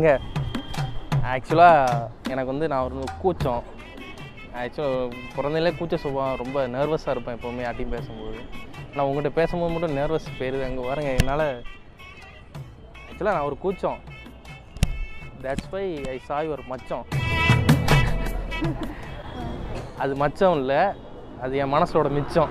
ஏங்க ஆக்சுவலாக எனக்கு வந்து நான் ஒரு கூச்சம் ஆக்சுவலாக பிறந்ததிலே கூச்ச சுபாவம் ரொம்ப நர்வஸாக இருப்பேன் எப்போவுமே யார்ட்டையும் பேசும்போது நான் உங்கள்கிட்ட பேசும்போது மட்டும் நர்வஸ் போயிருது அங்கே பாருங்க என்னால் ஆக்சுவலாக நான் ஒரு கூச்சம் தட்ஸ் வை ஐ சா யுவர் மச்சம் அது மச்சம் இல்லை அது என் மனசோட மிச்சம்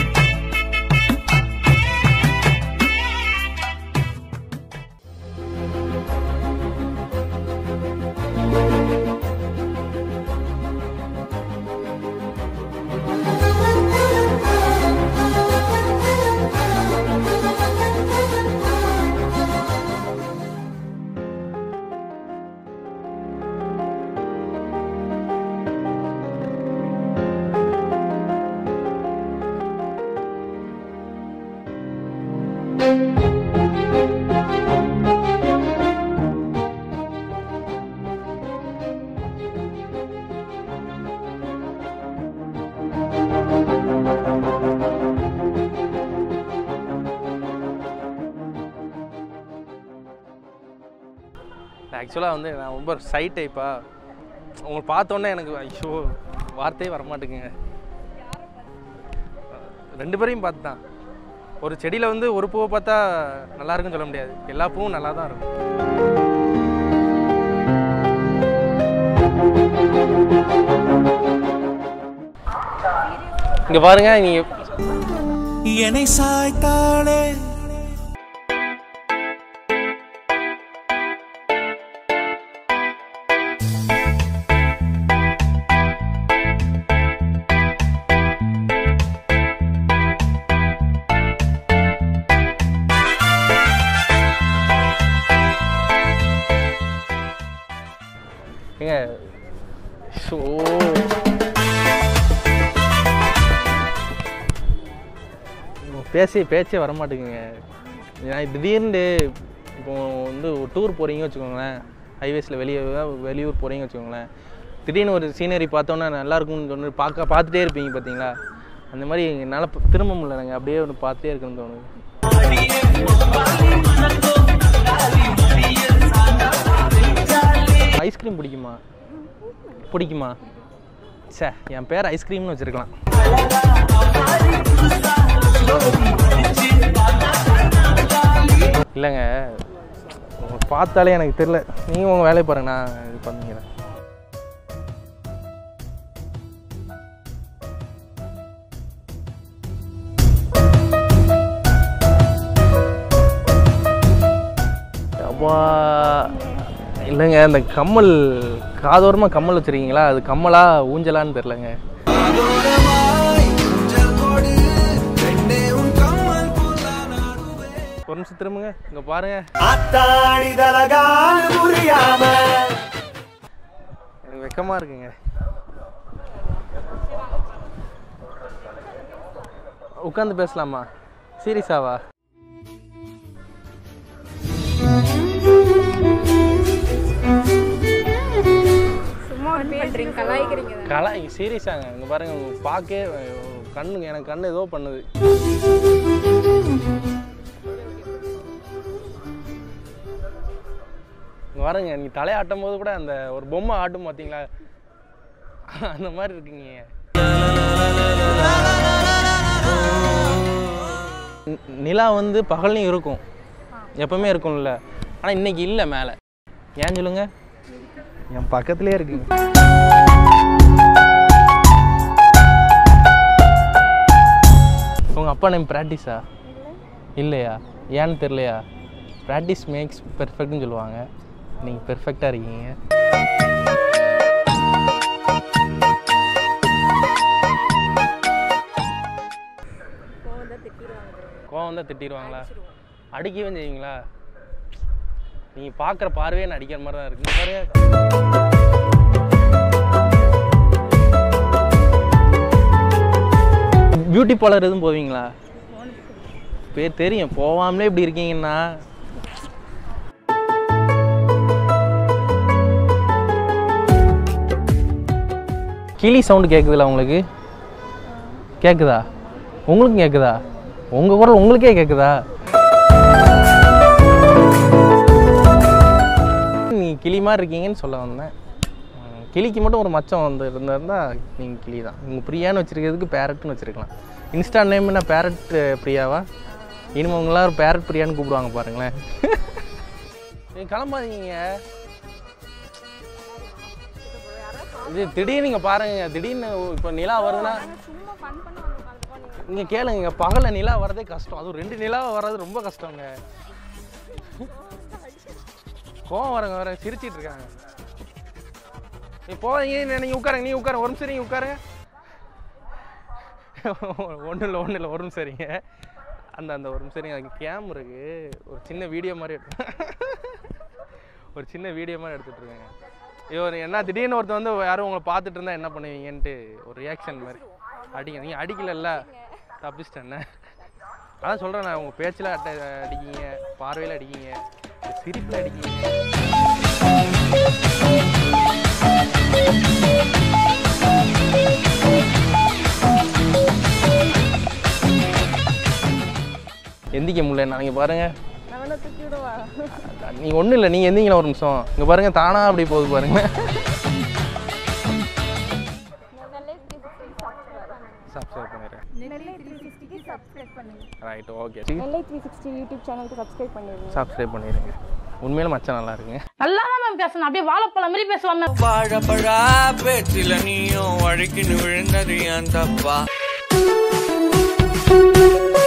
ஆக்சுவலாக வந்து நான் ரொம்ப சை டைப்பா உங்களை பார்த்தோன்னே எனக்கு ஐயோ வார்த்தையே வரமாட்டேங்குங்க ரெண்டு பேரையும் பார்த்து தான் ஒரு செடியில் வந்து ஒரு பூவை பார்த்தா நல்லா இருக்குன்னு சொல்ல முடியாது எல்லா பூவும் நல்லா தான் இருக்கும் இங்கே பாருங்க நீங்கள் என்னை சாய்த்தாளே ஏங்க ஷோ பேசி பேச்சே வரமாட்டேங்குங்க நான் திடீர்னு இப்போ வந்து ஒரு டூர் போகிறீங்க வச்சுக்கோங்களேன் ஹைவேஸில் வெளியே வெளியூர் போகிறீங்க வச்சுக்கோங்களேன் திடீர்னு ஒரு சீனரி பார்த்தோன்னா நல்லா இருக்கும்னு சொல்லி பார்க்க பார்த்துட்டே இருப்பீங்க பார்த்தீங்களா அந்த மாதிரி என்னால் ப- திரும்ப முடியலங்க அப்படியே ஒன்று பார்த்துட்டே இருக்குன்னு தோணுது ஐஸ்கிரீம் பிடிக்குமா பிடிக்குமா சே என் பேர் ஐஸ்கிரீம்னு வச்சுருக்கலாம் இல்லைங்க உங்களை பார்த்தாலே எனக்கு தெரில நீங்கள் உங்கள் வேலையை பாருங்க நான் இது பண்ணிக்கிறேன் அப்பா இல்லைங்க இந்த கம்மல் காதோரமாக கம்மல் வச்சுருக்கீங்களா அது கம்மலா ஊஞ்சலான்னு தெரிலங்க அதோரமாய் ஊஞ்சல் கொடு பெண்ணே உன் கம்மல் புல்லானாடுவே ஒரு நிமிஷம் திரும்புங்க இங்கே பாருங்க அத்தாடி தலகால் புரியாம எனக்கு வெக்கமாக இருக்குங்க உட்காந்து பேசலாமா சீரியஸாவா சும்மா ஒரு பண்றீங்க கலாய்க்கிறீங்க தானே. கலா சீரியஸாங்க இங்கே பாருங்க உங்க பார்க்கே அஹ், கண்ணுங்க எனக்கு கண்ணு ஏதோ பண்ணுது இங்க பாருங்க நீ தலையாட்டும் போது கூட அந்த ஒரு பொம்மை ஆட்டும் பார்த்தீங்களா அந்த மாதிரி இருக்குங்க நி- நிலா வந்து பகல்லையும் இருக்கும் எப்பவுமே இருக்கும்ல ஆனால் இன்னைக்கு இல்லை மேலே ஏன் சொல்லுங்க என் பக்கத்துலேயே இருக்குங்க உங்கள் அப்பா நேம் ப்ராக்டிஸா இல்லையா ஏன்னு தெரியலையா ப்ராக்டிஸ் மேக்ஸ் பெர்ஃபெக்ட்னு சொல்லுவாங்க நீங்கள் பெர்ஃபெக்டாக இருக்கீங்க கோவம் தான் திட்டிடுவாங்க கோவம் வந்தால் திட்டிடுவாங்களா அடிக்கவும் செய்வீங்களா நீங்கள் பார்க்குற பார்வையே நான் அடிக்கிற மாதிரி தான் இருக்கு பாருங்க பியூட்டி பார்லர் எதுவும் போவீங்களா பேர் தெரியும் போகாமலே இப்படி இருக்கீங்கன்னா கிளி சவுண்டு கேட்குதுல்ல உங்களுக்கு கேட்குதா உங்களுக்கும் கேட்குதா உங்கள் குரல் உங்களுக்கே கேட்குதா நீ கிளி மாதிரி இருக்கீங்கன்னு சொல்ல வந்தேன் ம், கிளிக்கு மட்டும் ஒரு மச்சம் வந்து இருந்திருந்தா நீங்கள் கிளி தான் நீங்கள் பிரியான்னு வச்சுருக்கிறதுக்கு பேரட்னு வச்சுருக்கலாம் இன்ஸ்டா நேம் என்ன பேரட் பிரியாவா இனிமே உங்களாம் பேரட் பிரியான்னு கூப்பிடுவாங்க பாருங்களேன் நீங்க கிளம்பாதீங்க இது திடீர்னு நீங்கள் பாருங்க திடீர்னு இப்போ நிலா வருதுன்னா சும்மா ஃபன் பண்ண வந்திருக்கோம் அதுக்கு இங்கே கேளுங்க பகல்ல நிலா வர்றதே கஷ்டம் அதுவும் ரெண்டு நிலா வர்றது ரொம்ப கஷ்டங்க கோவம் வரங்க வர சிரிச்சிட்டு இருக்காங்க நீ போவீங்க நீங்கள் உட்காருங்க நீ உட்காருங்க ஒரு நிமிஷம் நீங்கள் உட்காருங்க ஒன்றும் இல்லை ஒன்றும் இல்லை ஒரு நிமிஷம் சரிங்க அந்த அந்த ஒரு நிமிஷம் சரிங்க அதுக்கு கேம் இருக்கு ஒரு சின்ன வீடியோ மாதிரி எடுத்து ஒரு சின்ன வீடியோ மாதிரி எடுத்துட்டு இருக்கேங்க இவர் என்ன திடீர்னு ஒருத்தர் வந்து யாரும் உங்களை பார்த்துட்டு இருந்தா என்ன பண்ணுவீங்கன்ட்டு ஒரு ரியாக்ஷன் மாதிரி அடிங்க நீங்கள் அடிக்கலல்ல தப்பிச்சிட்டேன் என்ன அதான் சொல்கிறேன் நான் உங்கள் பேச்சில் அட்ட அடிக்கீங்க பார்வையில் அடிக்கீங்க சிரிப்பில் அடிக்கீங்க எந்திக்க முடியல நான் இங்கே பாருங்கள் நான் வேணா தூக்கி விடவா நீங்கள் ஒன்றும் இல்லை நீங்கள் எந்திங்களா ஒரு நிமிஷம் இங்கே பாருங்கள் தானா அப்படி போகுது பாருங்க சப்ஸ்கிரைப் பண்ணிடுறேன் நெல்லை த்ரீ சிக்ஸ்டிக்கு சப்ஸ்கிரைப் பண்ணுங்க right okay Nellai three sixty YouTube சேனலுக்கு சப்ஸ்கிரைப் பண்ணிடுங்க சப்ஸ்கிரைப் பண்ணிடுங்க உண்மையில மச்சான் நல்லா இருக்குங்க நல்லா தான் மேம் பேசணும் அப்படியே வாழைப்பழம் மாதிரி பேசுவான் மேம் வாழப்பழா பேச்சில நீயும் வழுக்கின்னு விழுந்தது ஏன் தப்பா